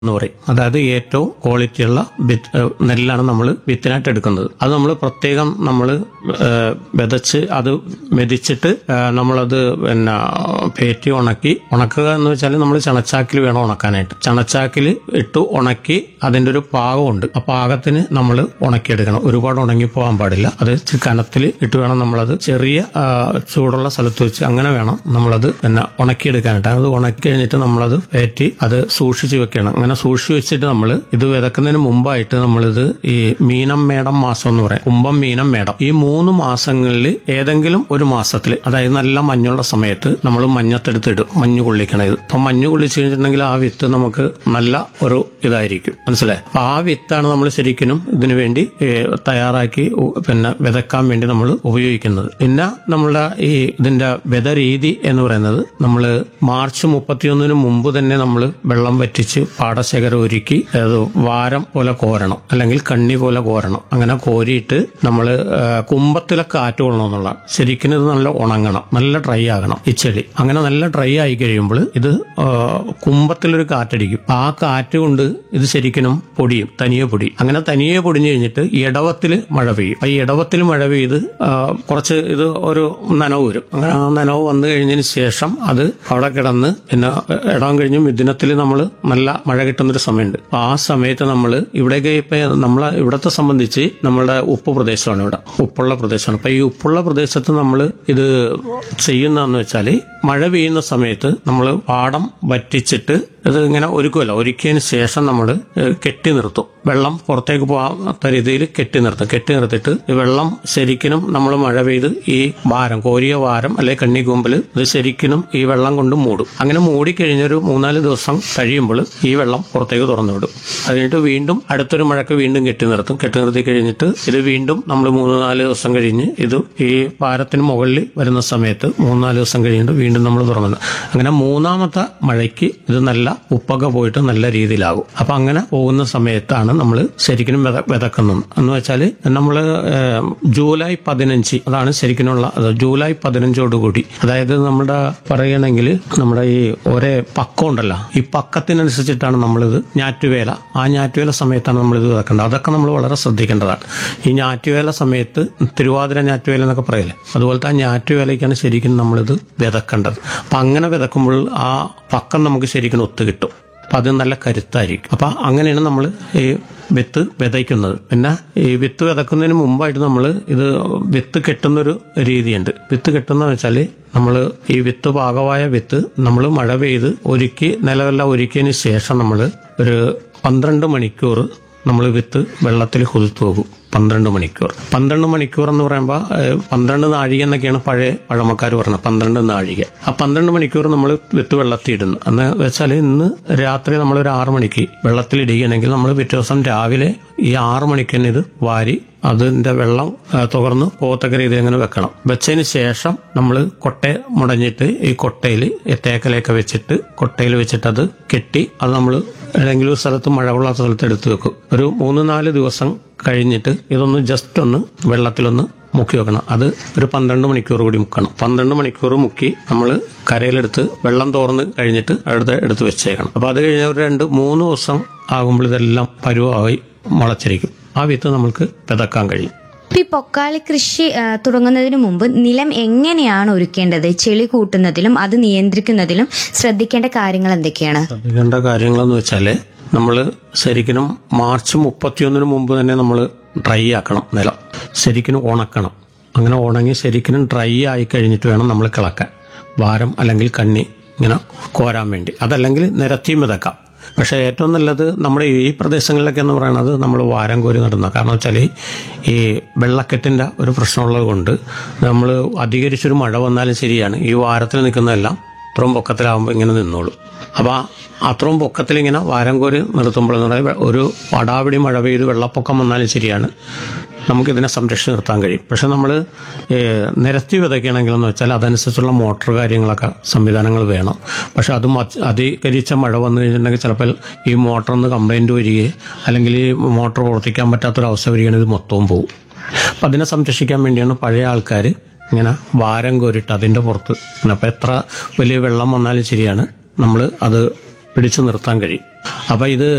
എന്ന് പറയും അതായത് ഏറ്റവും ക്വാളിറ്റിയുള്ള വിത്ത് ഏഹ് നെല്ലാണ് നമ്മൾ വിത്തിനായിട്ട് എടുക്കുന്നത് അത് നമ്മൾ പ്രത്യേകം നമ്മൾ വിതച്ച് അത് മെതിച്ചിട്ട് ഏഹ് നമ്മളത് പിന്നെ പേറ്റി ഉണക്കി ഉണക്കുക എന്ന് വെച്ചാൽ നമ്മൾ ചണച്ചാക്കിൽ വേണം ഉണക്കാനായിട്ട് ചണച്ചാക്കിൽ ഇട്ട് ഉണക്കി അതിന്റെ ഒരു പാകമുണ്ട് ആ പാകത്തിന് നമ്മൾ ഉണക്കിയെടുക്കണം ഒരുപാട് ഉണങ്ങി പോകാൻ പാടില്ല അത് ഇച്ചിരി കനത്തിൽ ഇട്ട് വേണം നമ്മളത് ചെറിയ ആ, ചൂടുള്ള സ്ഥലത്ത് വെച്ച് അങ്ങനെ വേണം നമ്മളത് പിന്നെ ഉണക്കിയെടുക്കാനായിട്ട് അത് ഉണക്കി കഴിഞ്ഞിട്ട് നമ്മളത് പേറ്റി അത് സൂക്ഷിച്ച് വെക്കണം അങ്ങനെ സൂക്ഷിച്ച് വെച്ചിട്ട് നമ്മൾ ഇത് വിതക്കുന്നതിന് മുമ്പായിട്ട് നമ്മളിത് ഈ മീനം മേടം മാസം എന്ന് പറയാം കുംഭം മീനം മേടം ഈ മൂന്ന് മാസങ്ങളിൽ ഏതെങ്കിലും ഒരു മാസത്തിൽ അതായത് നല്ല മഞ്ഞുള്ള സമയത്ത് നമ്മൾ മഞ്ഞത്തെടുത്തിടും മഞ്ഞ് കൊള്ളിക്കണം ഇത് അപ്പൊ മഞ്ഞ് കൊള്ളിച്ച് കഴിഞ്ഞിട്ടുണ്ടെങ്കിൽ ആ വിത്ത് നമുക്ക് നല്ല ഒരു ഇതായിരിക്കും മനസ്സിലായി അപ്പൊ ആ വിത്താണ് നമ്മൾ ശരിക്കും ഇതിനു വേണ്ടി ഏ, തയ്യാറാക്കി ഉ- പിന്നെ വിതക്കാൻ വേണ്ടി നമ്മൾ ഉപയോഗിക്കുന്നത് പിന്നെ നമ്മളുടെ ഈ ഇതിന്റെ വിത രീതി എന്ന് പറയുന്നത് നമ്മൾ മാർച്ച് മുപ്പത്തിയൊന്നിന് മുമ്പ് തന്നെ നമ്മൾ വെള്ളം വറ്റിച്ച് പാടശേഖരം ഒരുക്കി അത് വാരം പോലെ കോരണം അല്ലെങ്കിൽ കണ്ണി പോലെ കോരണം അങ്ങനെ കോരിയിട്ട് നമ്മൾ കുമ്പത്തിലെ കാറ്റ് കൊള്ളണം എന്നുള്ള ശരിക്കും ഇത് നല്ല ഉണങ്ങണം നല്ല ഡ്രൈ ആകണം ഈ ചെടി അങ്ങനെ നല്ല ഡ്രൈ ആയി കഴിയുമ്പോൾ ഇത് ആ, കുമ്പത്തിലൊരു കാറ്റടിക്കും ആ കാറ്റ് കൊണ്ട് ഇത് ശരിക്കും പൊടിയും തനിയെ പൊടി അങ്ങനെ തനിയെ പൊടിഞ്ഞു കഴിഞ്ഞിട്ട് ഇടവത്തിൽ മഴ പെയ്യും ആ ഇടവത്തിൽ മഴ പെയ്ത് ആ, കുറച്ച് ഇത് ഒരു നനവ് വരും അങ്ങനെ ആ നനവ് വന്നു കഴിഞ്ഞതിന് ശേഷം അത് അവിടെ കിടന്ന് പിന്നെ ഇടം കഴിഞ്ഞ് മിഥുനത്തിൽ നമ്മൾ നല്ല മഴ കിട്ടുന്നൊരു സമയമുണ്ട് അപ്പൊ ആ സമയത്ത് നമ്മൾ ഇവിടെയൊക്കെ ഇപ്പൊ നമ്മളെ ഇവിടത്തെ സംബന്ധിച്ച് നമ്മളുടെ ഉപ്പ് പ്രദേശമാണ് ഇവിടെ ഉപ്പുള്ള പ്രദേശമാണ് അപ്പൊ ഈ ഉപ്പുള്ള പ്രദേശത്ത് നമ്മൾ ഇത് ചെയ്യുന്നതെന്ന് വെച്ചാൽ മഴ പെയ്യുന്ന സമയത്ത് നമ്മൾ പാടം വറ്റിച്ചിട്ട് ഇത് ഇങ്ങനെ ഒരുക്കുമല്ലോ ഒരുക്കിയതിന് ശേഷം നമ്മൾ കെട്ടി നിർത്തും വെള്ളം പുറത്തേക്ക് പോകാത്ത രീതിയിൽ കെട്ടി നിർത്തും കെട്ടി നിർത്തിയിട്ട് ഈ വെള്ളം ശരിക്കും നമ്മൾ മഴ പെയ്ത് ഈ വാരം കോരിയ വാരം അല്ലെ കണ്ണിക്കൂമ്പിൽ ഇത് ശരിക്കും ഈ വെള്ളം കൊണ്ട് മൂടും അങ്ങനെ മൂടിക്കഴിഞ്ഞൊരു മൂന്നാല് ദിവസം കഴിയുമ്പോൾ ഈ വെള്ളം പുറത്തേക്ക് തുറന്നു വിടും അത് കഴിഞ്ഞിട്ട് വീണ്ടും അടുത്തൊരു മഴക്ക് വീണ്ടും കെട്ടി നിർത്തും കെട്ടി നിർത്തി കഴിഞ്ഞിട്ട് ഇത് വീണ്ടും നമ്മൾ മൂന്ന് നാല് ദിവസം കഴിഞ്ഞ് ഇത് ഈ വാരത്തിന് മുകളിൽ വരുന്ന സമയത്ത് മൂന്നാല് ദിവസം കഴിഞ്ഞിട്ട് വീണ്ടും നമ്മൾ തുറന്നത് അങ്ങനെ മൂന്നാമത്തെ മഴയ്ക്ക് ഇത് നല്ല ഉപ്പൊക്കെ പോയിട്ട് നല്ല രീതിയിലാകും അപ്പൊ അങ്ങനെ പോകുന്ന സമയത്താണ് നമ്മൾ ശരിക്കും വിത വിതക്കുന്നത് എന്ന് വെച്ചാൽ നമ്മൾ ജൂലൈ പതിനഞ്ച് അതാണ് ശരിക്കുമുള്ള അത് ജൂലൈ പതിനഞ്ചോടുകൂടി അതായത് നമ്മുടെ പറയുകയാണെങ്കിൽ നമ്മുടെ ഈ ഒരേ പക്കം ഉണ്ടല്ലോ ഈ പക്കത്തിനനുസരിച്ചിട്ടാണ് നമ്മളിത് ഞാറ്റുവേല ആ ഞാറ്റുവേല സമയത്താണ് നമ്മളിത് വിതക്കേണ്ടത് അതൊക്കെ നമ്മൾ വളരെ ശ്രദ്ധിക്കേണ്ടതാണ് ഈ ഞാറ്റുവേല സമയത്ത് തിരുവാതിര ഞാറ്റുവേല എന്നൊക്കെ പറയില്ലേ അതുപോലത്തെ ആ ഞാറ്റുവേലയ്ക്കാണ് ശരിക്കും നമ്മളിത് വിതക്കേണ്ടത് അപ്പം അങ്ങനെ വിതക്കുമ്പോൾ ആ പക്കം നമുക്ക് ശരിക്കും ഒത്തു കിട്ടും അപ്പം അത് നല്ല കരുത്തായിരിക്കും അപ്പം അങ്ങനെയാണ് നമ്മൾ ഈ വിത്ത് വിതയ്ക്കുന്നത് പിന്നെ ഈ വിത്ത് വിതക്കുന്നതിന് മുമ്പായിട്ട് നമ്മൾ ഇത് വിത്ത് കെട്ടുന്നൊരു രീതിയുണ്ട് വിത്ത് കെട്ടുന്ന വെച്ചാൽ നമ്മൾ ഈ വിത്ത് പാകമായ വിത്ത് നമ്മൾ മഴ പെയ്ത് ഒരുക്കി നിലവെല്ലാം ഒരുക്കിയതിന് ശേഷം നമ്മൾ ഒരു പന്ത്രണ്ട് മണിക്കൂർ നമ്മൾ വിത്ത് വെള്ളത്തിൽ കുതിർത്തു പോകും പന്ത്രണ്ട് മണിക്കൂർ പന്ത്രണ്ട് മണിക്കൂർ എന്ന് പറയുമ്പോൾ ഏഹ്, പന്ത്രണ്ട് നാഴിക എന്നൊക്കെയാണ് പഴയ പഴമക്കാർ പറഞ്ഞത് പന്ത്രണ്ട് നാഴിക ആ പന്ത്രണ്ട് മണിക്കൂർ നമ്മൾ വിത്ത് വെള്ളത്തിൽ ഇടുന്നു എന്ന് വെച്ചാൽ ഇന്ന് രാത്രി നമ്മൾ ഒരു ആറ് മണിക്ക് വെള്ളത്തിൽ ഇടുകയാണെങ്കിൽ നമ്മൾ പിറ്റേ ദിവസം രാവിലെ ഈ ആറ് മണിക്ക് തന്നെ ഇത് വാരി അതിന്റെ വെള്ളം ആ, തുറന്ന് പോകത്തക്ക രീതിയിൽ അങ്ങനെ വെക്കണം വെച്ചതിന് ശേഷം നമ്മൾ കൊട്ട മുടഞ്ഞിട്ട് ഈ കൊട്ടയിൽ തേക്കലയൊക്കെ വെച്ചിട്ട് കൊട്ടയിൽ വെച്ചിട്ട് അത് കെട്ടി അത് നമ്മൾ ഏതെങ്കിലും ഒരു സ്ഥലത്ത് മഴയുള്ള സ്ഥലത്ത് എടുത്തു വെക്കും ഒരു മൂന്ന് നാല് ദിവസം കഴിഞ്ഞിട്ട് ഇതൊന്ന് ജസ്റ്റ് ഒന്ന് വെള്ളത്തിലൊന്ന് മുക്കി വെക്കണം അത് ഒരു പന്ത്രണ്ട് മണിക്കൂർ കൂടി മുക്കണം പന്ത്രണ്ട് മണിക്കൂർ മുക്കി നമ്മൾ കരയിലെടുത്ത് വെള്ളം തോർന്ന് കഴിഞ്ഞിട്ട് അടുത്ത് എടുത്ത് വെച്ചേക്കണം അപ്പൊ അത് കഴിഞ്ഞ ഒരു രണ്ട് മൂന്ന് ദിവസം ആകുമ്പോൾ ഇതെല്ലാം പരുവമായി മുളച്ചിരിക്കും ആ വിത്ത് നമുക്ക് വിതക്കാൻ കഴിയും ഇപ്പൊ ഈ പൊക്കാളി കൃഷി ആ, തുടങ്ങുന്നതിന് മുമ്പ് നിലം എങ്ങനെയാണ് ഒരുക്കേണ്ടത് ചെളി കൂട്ടുന്നതിലും അത് നിയന്ത്രിക്കുന്നതിലും ശ്രദ്ധിക്കേണ്ട കാര്യങ്ങൾ എന്തൊക്കെയാണ് ശ്രദ്ധിക്കേണ്ട കാര്യങ്ങളെന്ന് വെച്ചാല് നമ്മൾ ശരിക്കും മാർച്ച് മുപ്പത്തിയൊന്നിന് മുമ്പ് തന്നെ നമ്മൾ ഡ്രൈ ആക്കണം നിലം ശരിക്കും ഉണക്കണം അങ്ങനെ ഉണങ്ങി ശരിക്കും ഡ്രൈ ആയി കഴിഞ്ഞിട്ട് വേണം നമ്മൾ കിളക്കാൻ വാരം അല്ലെങ്കിൽ കണ്ണി ഇങ്ങനെ കോരാൻ വേണ്ടി അതല്ലെങ്കിൽ നിരത്തിയും വിതക്കാം പക്ഷേ ഏറ്റവും നല്ലത് നമ്മുടെ ഈ പ്രദേശങ്ങളിലൊക്കെ എന്ന് പറയുന്നത് നമ്മൾ വാരം കോരി നടുന്ന കാരണം വെച്ചാൽ ഈ വെള്ളക്കെട്ടിൻ്റെ ഒരു പ്രശ്നമുള്ളത് കൊണ്ട് നമ്മൾ അധികരിച്ചൊരു മഴ വന്നാലും ശരിയാണ് ഈ വാരത്തിൽ നിൽക്കുന്നതെല്ലാം ഇത്രയും പൊക്കത്തിലാവുമ്പോൾ ഇങ്ങനെ നിന്നോളും അപ്പോൾ അത്രയും പൊക്കത്തിൽ ഇങ്ങനെ വാരം കോരി നിർത്തുമ്പോൾ എന്ന് പറയുന്നത് ഒരു വടാപിടി മഴ പെയ്ത് വെള്ളപ്പൊക്കം വന്നാലും ശരിയാണ് നമുക്കിതിനെ സംരക്ഷിച്ച് നിർത്താൻ കഴിയും പക്ഷെ നമ്മൾ നിരത്തി വിതയ്ക്കണമെങ്കിലെന്ന് വെച്ചാൽ അതനുസരിച്ചുള്ള മോട്ടോർ കാര്യങ്ങളൊക്കെ സംവിധാനങ്ങൾ വേണം പക്ഷെ അതും അതി- അധികരിച്ച മഴ വന്നു കഴിഞ്ഞിട്ടുണ്ടെങ്കിൽ ചിലപ്പോൾ ഈ മോട്ടറിന് കംപ്ലൈൻറ്റ് വരികയും അല്ലെങ്കിൽ ഈ മോട്ടോർ പ്രവർത്തിക്കാൻ പറ്റാത്തൊരവസ്ഥ വരികയാണെങ്കിൽ ഇത് മൊത്തവും പോകും അപ്പം അതിനെ സംരക്ഷിക്കാൻ വേണ്ടിയാണ് പഴയ ആൾക്കാർ ഇങ്ങനെ വാരം കോരിട്ട് അതിൻ്റെ പുറത്ത് അപ്പം എത്ര വലിയ വെള്ളം വന്നാലും ശരിയാണ് നമ്മൾ അത് പിടിച്ചു നിർത്താൻ കഴിയും അപ്പൊ ഇത്